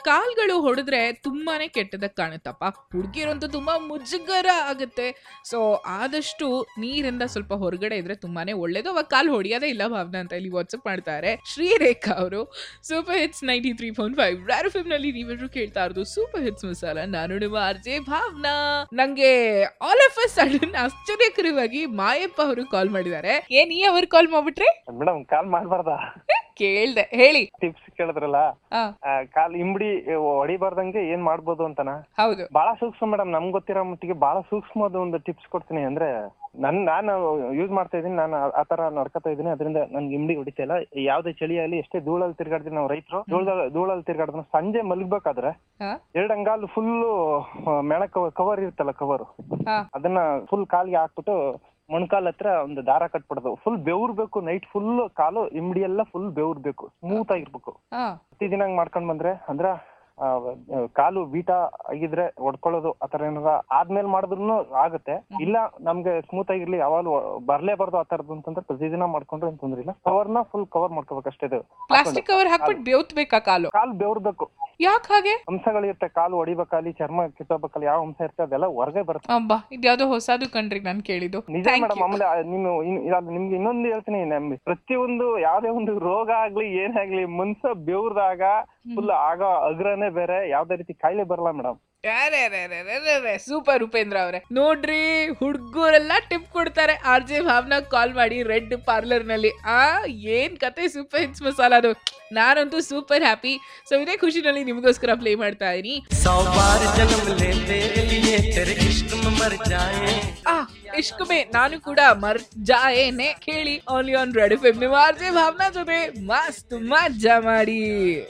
ಕಾಲ್ಗಳು ಹೊಡೆದ್ರೆ ತುಂಬಾನೇ ಕೆಟ್ಟದಾಗ ಕಾಣುತ್ತಪ್ಪ ಹುಡುಗಿರಂತೂ ತುಂಬಾ ಮುಜುಗರ ಆಗುತ್ತೆ ಸೊ ಆದಷ್ಟು ನೀರಿಂದ ಸ್ವಲ್ಪ ಹೊರಗಡೆ ಇದ್ರೆ ತುಂಬಾನೇ ಒಳ್ಳೇದು ಅವಾಗ ಕಾಲ್ ಹೊಡಿಯೋದೇ ಇಲ್ಲ ಭಾವನಾ ಅಂತ ಇಲ್ಲಿ ವಾಟ್ಸಪ್ ಮಾಡ್ತಾರೆ ಶ್ರೀರೇಖಾ ಅವರು super hits ninety three point five ರ್ಯಾರೋ ಫಿಲ್ಮ್ ನಲ್ಲಿ ನೀವೆಲ್ಲರೂ ಕೇಳ್ತಾ ಇರೋದು ಸೂಪರ್ ಹಿಟ್ಸ್ ಮಸಾಲ ನಾನು ನಿಮ್ಮ ಆರ್ಜೆ ಭಾವನಾ ನಂಗೆ ಆಲ್ ಆಫ್ ಅ ಸಡನ್ ಆಶ್ಚರ್ಯಕರವಾಗಿ ಮಾಯಪ್ಪ ಅವರು ಕಾಲ್ ಮಾಡಿದ್ದಾರೆ ಏನ್ ಈ ಅವ್ರು ಕಾಲ್ ಮಾಡ್ಬಿಟ್ರೆ ಮೇಡಮ್ ಕಾಲ್ ಮಾಡ್ಬಾರ್ದ ಕೇಳ್ದೆ ಹೇಳಿ ಟಿಪ್ಸ್ ಕೇಳಿದ್ರಲ್ಲ ಆ, ಆ, ಕಾಲ್ ಇಂಬಡಿ ಹೊಡಿಬಾರ್ದಂಗೆ ಏನ್ ಮಾಡ್ಬೋದು ಅಂತನ ಹೌದು ಬಹಳ ಸೂಕ್ಷ್ಮ ಮೇಡಮ್ ನಮ್ಗ್ ಗೊತ್ತಿರೋ ಮಟ್ಟಿಗೆ ಬಹಳ ಸೂಕ್ಷ್ಮವಾದ ಒಂದು ಟಿಪ್ಸ್ ಕೊಡ್ತೀನಿ ಅಂದ್ರೆ ನನ್ ನಾನು ಯೂಸ್ ಮಾಡ್ತಾ ಇದೀನಿ ನಾನು ಆ- ಆ ತರ ನಡ್ಕೊತಾ ಇದೀನಿ ಅದರಿಂದ ನನ್ಗೆ ಇಂಬಡಿ ಹೊಡಿತಾ ಇಲ್ಲ ಯಾವ್ದೇ ಚಳಿಯಲ್ಲಿ ಎಷ್ಟೇ ಧೂಳಲ್ಲಿ ತಿರ್ಗಾಡ್ತೀವಿ ನಾವು ರೈತರು ಧೂಳದಲ್ಲಿ ಧೂಳಲ್ಲಿ ತಿರ್ಗಾಡಿದ್ರೆ ಸಂಜೆ ಮಲಗ್ಬೇಕಾದ್ರೆ ಹಾ ಎರಡ್ ಅಂಗಾಲು ಫುಲ್ಲು ಮೇಣ ಕವರ್ ಇರುತ್ತಲ್ಲ ಕವರ್ ಹಾ ಅದನ್ನ ಫುಲ್ ಕಾಲಿಗೆ ಹಾಕ್ಬಿಟ್ಟು ಮೊಣಕಾಲ್ ಹತ್ರ ಒಂದು ದಾರ ಕಟ್ಬಿಡೋದು ಫುಲ್ ಬೆವ್ರ್ಬೇಕು ನೈಟ್ ಫುಲ್ ಕಾಲು ಇಂಬಡಿ ಎಲ್ಲ ಫುಲ್ ಬೆವ್ರ್ಬೇಕು ಸ್ಮೂತ್ ಆಗಿರ್ಬೇಕು ಹಾ ಪ್ರತಿದಿನ ಹಂಗ್ ಮಾಡ್ಕೊಂಡ್ ಬಂದ್ರೆ ಅಂದ್ರ ಆ, ಆ, ಕಾಲು ಬೀಟ ಆಗಿದ್ರೆ ಹೊಡ್ಕೊಳ್ಳೋದು ಆತರ ಏನಾರ ಆದ್ಮೇಲೆ ಮಾಡಿದ್ರು ಆಗುತ್ತೆ ಇಲ್ಲ ನಮ್ಗೆ ಸ್ಮೂತ್ ಆಗಿರ್ಲಿ ಯಾವಾಗ್ಲೂ ಬರ್ಲೇಬಾರ್ದು ಆ ತರದ್ದು ಅಂತಂದ್ರೆ ಪ್ರತಿದಿನ ಮಾಡ್ಕೊಂಡ್ರೆ ಏನ್ ತೊಂದ್ರೆ ಇಲ್ಲ ಕವರ್ನ ಫುಲ್ ಕವರ್ ಮಾಡ್ಕೋಬೇಕು ಅಷ್ಟೇ ಇದು ಪ್ಲಾಸ್ಟಿಕ್ ಕವರ್ ಹಾಕ್ಬಿಟ್ಟು ಬೇವ್ತ್ಬೇಕಾ ಕಾಲು ಕಾಲು ಬೆವ್ರ್ಬೇಕು ಯಾಕೆ ಹಾಗೆ ಅಂಶಗಳಿರುತ್ತೆ ಕಾಲು ಹೊಡಿಬೇಕಾಲಿ ಚರ್ಮ ಕಿತ್ತೋಗ್ಬೇಕಲ್ಲಿ ಯಾವ ಅಂಶ ಇರುತ್ತೆ ಅದೆಲ್ಲ ಹೊರಗೆ ಬರುತ್ತೆ ಅಬ್ಬಾ ಇದ್ಯಾವ್ದೋ ಹೊಸದು ಕಣ್ರಿ ನಾನು ಕೇಳಿದ್ದು ನಿಜ Thank ಮೇಡಮ್ you. ಆಮೇಲೆ ಆ, ನೀನು ಇನ್- ಇದ್- ನಿಮ್ಗೆ ಇನ್ನೊಂದು ಹೇಳ್ತೀನಿ ನಮ್ಗೆ ಪ್ರತಿಯೊಂದು ಯಾವ್ದೇ ಒಂದು ರೋಗ ಆಗ್ಲಿ ಏನಾಗ್ಲಿ ಮನ್ಸ ಬೆವ್ರದಾಗ ಫುಲ್ ಆಗ ಅಗ್ರನೇ ಬೇರೆ ಯಾವ್ದೇ ರೀತಿ ಕಾಯಿಲೆ ಬರಲ್ಲ ಮೇಡಮ್ ಸೂಪರ್ ಉಪೇಂದ್ರ ಅವ್ರೆ ನೋಡ್ರಿ ಹುಡುಗರೆಲ್ಲ ಟಿಪ್ ಕೊಡ್ತಾರೆ ಆರ್ ಜೆ ಭಾವನಾ ಕಾಲ್ ಮಾಡಿ ರೆಡ್ ಪಾರ್ಲರ್ ನಲ್ಲಿ ಆ ಏನ್ ಕತೆ ಸೂಪರ್ ಹಿಟ್ಸ್ ಮಸಾಲ ಅದು ನಾನಂತೂ ಸೂಪರ್ ಹ್ಯಾಪಿ ಸೊ ಇದೇ ಖುಷಿನಲ್ಲಿ ನಿಮಗೋಸ್ಕರ ಪ್ಲೇ ಮಾಡ್ತಾ ಇದೀನಿ सौ बार जन्म ले तेरे लिए तेरे इश्क में मर जाए ಆ ಇಷ್ಕ್ ಮೇ ನಾನು ಕೂಡ ಮರ್ ಜಾಯೇನೆ ಕೇಳಿ ಓನ್ಲಿ ಆನ್ ರೆಡ್ ಎಫ್ ನಿಮ್ಮ ಆರ್ ಜೆ ಭಾವನಾ ಜೊತೆ ಮಸ್ತ್ ಮಜಾ ಮಾಡಿ